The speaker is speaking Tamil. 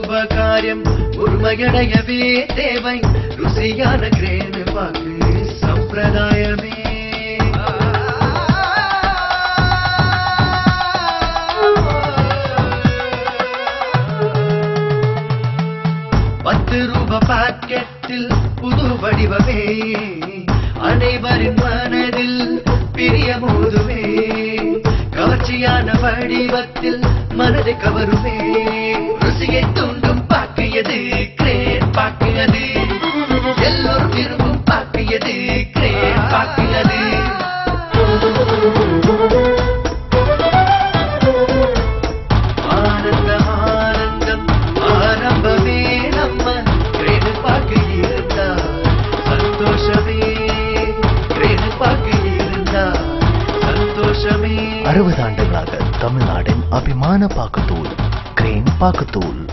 சுபகாரியம் உண்மையடையவே தேவை ருசியான கிரேனு பாக்கு சம்பிரதாயமே பத்து ரூபா பாக்கெட்டில் புது வடிவமே அனைவரின் மனதில் பிரிய மோதுமே கவர்ச்சியான வடிவத்தில் மனதை கவருமே ருசியை தூண்டும் பாக்கியது கிரேட் பாக்கியது எல்லோரும் விரும்பும் பாக்கியது கிரேட் பாக்கியது ஆனந்தம் ஆனந்தம் ஆரம்பமே நம்ம கிரேடு பார்க்க இருந்தா சந்தோஷமே கிரேடு பார்க்க இருந்தா சந்தோஷமே அறுபது ஆண்டுகளாக தமிழ்நாட்டின் அபிமான பாக்குத்தூள் கிரேன் பாக்குத்தூள்